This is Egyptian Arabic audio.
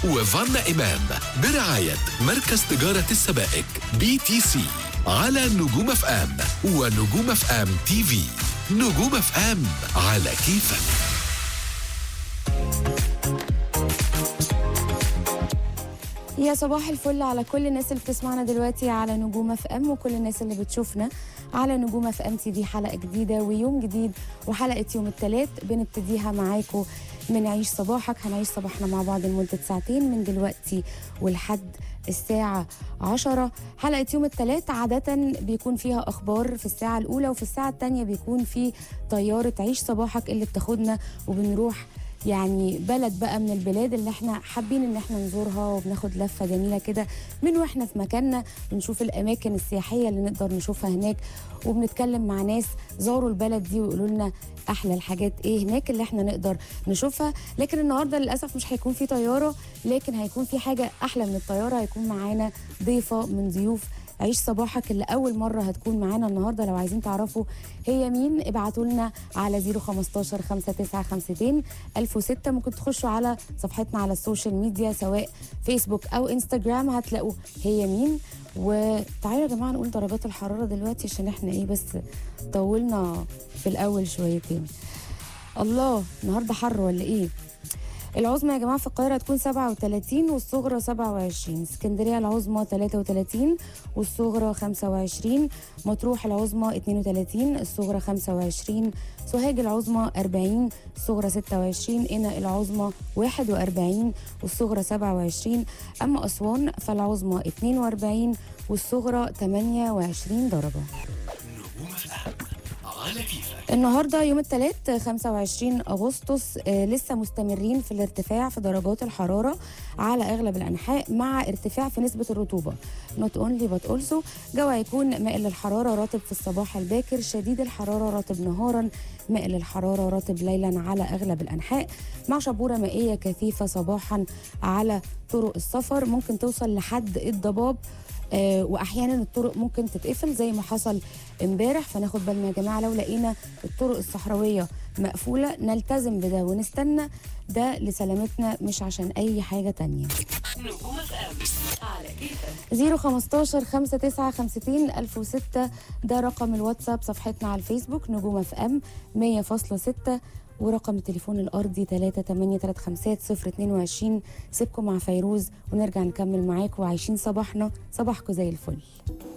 وفانا إمام برعاية مركز تجارة السبائك بي تي سي على نجوم اف ام ونجوم اف ام تي في نجوم اف ام على كيفك يا صباح الفل على كل الناس اللي بتسمعنا دلوقتي على نجوم اف ام وكل الناس اللي بتشوفنا على نجوم اف ام تي في حلقه جديده ويوم جديد وحلقه يوم الثلاث بنبتديها معاكم من عيش صباحك هنعيش صباحنا مع بعض لمده ساعتين من دلوقتي ولحد الساعة 10 حلقة يوم الثلاث عادة بيكون فيها أخبار في الساعة الأولى وفي الساعة الثانية بيكون في طيارة عيش صباحك اللي بتاخدنا وبنروح يعني بلد بقى من البلاد اللي احنا حابين ان احنا نزورها وبناخد لفه جميله كده من واحنا في مكاننا بنشوف الاماكن السياحيه اللي نقدر نشوفها هناك وبنتكلم مع ناس زاروا البلد دي ويقولوا لنا احلى الحاجات ايه هناك اللي احنا نقدر نشوفها لكن النهارده للاسف مش هيكون في طياره لكن هيكون في حاجه احلى من الطياره هيكون معانا ضيفه من ضيوف عيش صباحك اللي اول مره هتكون معانا النهارده لو عايزين تعرفوا هي مين ابعتوا لنا على 015 5952 1006 ممكن تخشوا على صفحتنا على السوشيال ميديا سواء فيسبوك او انستجرام هتلاقوا هي مين وتعالوا يا جماعه نقول درجات الحراره دلوقتي عشان احنا ايه بس طولنا في الاول شويتين الله النهارده حر ولا ايه العظمى يا جماعه في القاهره هتكون 37 والصغرى 27 اسكندريه العظمى 33 والصغرى 25 مطروح العظمى 32 الصغرى 25 سوهاج العظمى 40 الصغرى 26 قنا العظمى 41 والصغرى 27 اما اسوان فالعظمى 42 والصغرى 28 درجه نجوم اف ام على كيفك النهارده يوم الثلاث 25 اغسطس آه، لسه مستمرين في الارتفاع في درجات الحراره على اغلب الانحاء مع ارتفاع في نسبه الرطوبه not only but also جو هيكون مائل للحراره راتب في الصباح الباكر شديد الحراره راتب نهارا مائل للحراره راتب ليلا على اغلب الانحاء مع شبوره مائيه كثيفه صباحا على طرق السفر ممكن توصل لحد الضباب آه، واحيانا الطرق ممكن تتقفل زي ما حصل امبارح فناخد بالنا يا جماعه لو لقينا الطرق الصحراويه مقفوله نلتزم بده ونستنى ده لسلامتنا مش عشان اي حاجه تانية نجوم اف ام على كيفك 015 5952 1006 ده رقم الواتساب صفحتنا على الفيسبوك نجوم اف ام 100.6 ورقم التليفون الارضي 3835022 سيبكم مع فيروز ونرجع نكمل معاكم وعايشين صباحنا صباحكم زي الفل